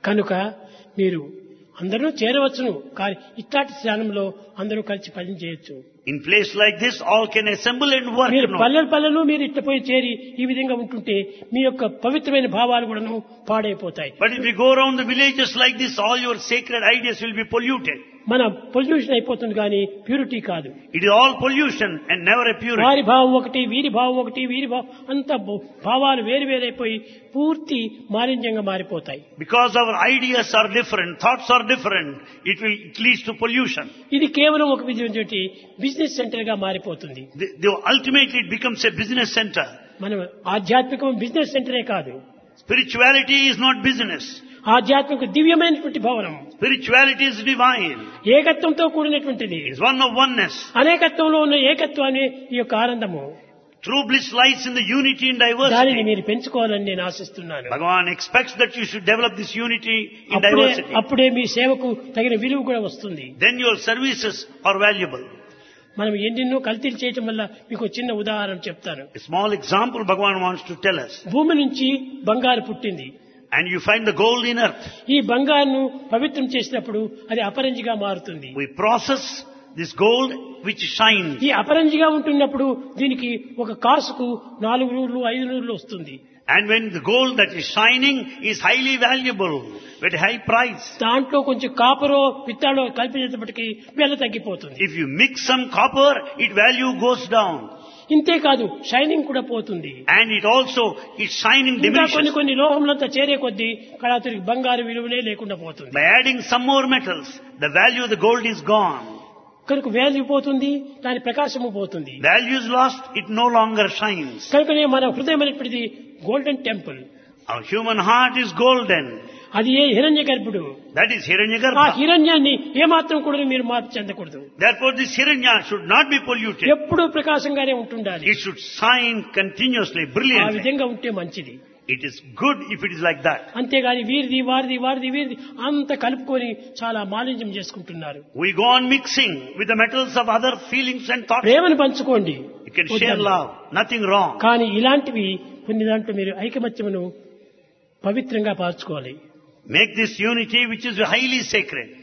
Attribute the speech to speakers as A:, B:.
A: కనుక మీరు అందరూ చేరవచ్చును కానీ ఇట్లాంటి స్థానంలో అందరూ కలిసి పని చేయొచ్చు
B: In place like this, all can assemble and work.
A: మీరు
B: no?
A: పల్లెలు పల్లెలు మీరు ఇట్ట పోయి చేరి ఈ విధంగా ఉంటుంటే మీ యొక్క పవిత్రమైన భావాలు కూడాను పాడైపోతాయి
B: But if you go around the villages like this, all your sacred ideas will be polluted.
A: మన పొల్యూషన్ అయిపోతుంది కానీ ప్యూరిటీ కాదు
B: It is all pollution and never a purity.
A: వారి భావం ఒకటి వీరి భావం ఒకటి వీరి భావం అంత భావాలు వేరు వేరైపోయి పూర్తి మాలిన్యంగా మారిపోతాయి
B: Because our ideas are different, thoughts are different, it will it leads to pollution.
A: ఇది కేవలం ఒక విధమైనటువంటి బిజినెస్ సెంటర్ గా మారిపోతుంది
B: The, the, ultimately, it becomes a business center.
A: మనం ఆధ్యాత్మికం బిజినెస్ సెంటరే కాదు
B: Spirituality is not business.
A: ఆధ్యాత్మిక దివ్యమైనటువంటి భవనం
B: Spirituality is divine.
A: ఏకత్వంతో కూడినటువంటిది
B: It is one of oneness.
A: అనేకత్వంలో ఉన్న ఏకత్వాన్ని ఈ యొక్క ఆనందము
B: True bliss lies in the unity and
A: దానిని
B: diversity.
A: మీరు పెంచుకోవాలని నేను ఆశిస్తున్నాను
B: Bhagavan expects that you should develop this unity in
A: అప్పుడే
B: diversity.
A: అప్పుడే మీ సేవకు తగిన విలువ కూడా వస్తుంది
B: Then your services are valuable.
A: మనం ఎన్నెన్నో కల్తీలు చేయటం వల్ల మీకు ఒక చిన్న ఉదాహరణ చెప్తాను
B: A small example Bhagavan wants to tell us.
A: భూమి నుంచి బంగారు పుట్టింది
B: And you find the gold in earth.
A: ఈ బంగారును పవిత్రం చేసినప్పుడు అది అపరంజిగా మారుతుంది
B: We process this gold which shines.
A: ఈ అపరంజిగా ఉంటున్నప్పుడు దీనికి ఒక కాసుకు నాలుగు నూరులు ఐదు నూరులు వస్తుంది
B: And when the gold that is shining is highly valuable, at high price.
A: దాంట్లో కొంచెం కాపరో పిత్తాడో కల్పించేటప్పటికి వెల తగ్గిపోతుంది
B: If you mix some copper, its value goes down.
A: ఇంతే కాదు షైనింగ్ కూడా పోతుంది
B: And it also, its shining
A: ఇంకా కొన్ని
B: diminishes.
A: కొన్ని లోహంలంతా చేరే కొద్దీ కళాతురికి బంగారు విలువనే లేకుండా పోతుంది
B: By adding some more metals, the value of the gold is gone.
A: కనుక వాల్యూ పోతుంది దాని ప్రకాశము పోతుంది
B: Value is lost, it no longer shines.
A: కనుకనే మన హృదయం అనేటువంటిది golden temple
B: Our human heart is golden.
A: అది ఏ హిరణ్య గర్భుడు
B: That is
A: ఆ
B: Hiranyagarbha.
A: హిరణ్యాన్ని ఏమాత్రం కూడా మీరు మార్పు చెందకూడదు
B: Therefore this Hiranya should not be polluted.
A: ఎప్పుడూ ప్రకాశంగానే ఉంటుండాలి
B: It should shine continuously,
A: ఆ
B: brilliantly.
A: విధంగా ఉంటే మంచిది
B: It is good if it is like that.
A: అంతేగాని వీరిది వారిది వారిది వీరిది అంత కలుపుకొని చాలా మాలిన్యం చేసుకుంటున్నారు
B: We go on mixing with the metals of other feelings and thoughts.
A: ప్రేమను పంచుకోండి
B: You can share
A: వద్దన్న.
B: love, nothing wrong.
A: కానీ ఇలాంటివి కొన్ని దాంట్లో మీరు ఐకమత్యమును పవిత్రంగా పార్చుకోవాలి
B: Make this unity which is highly sacred.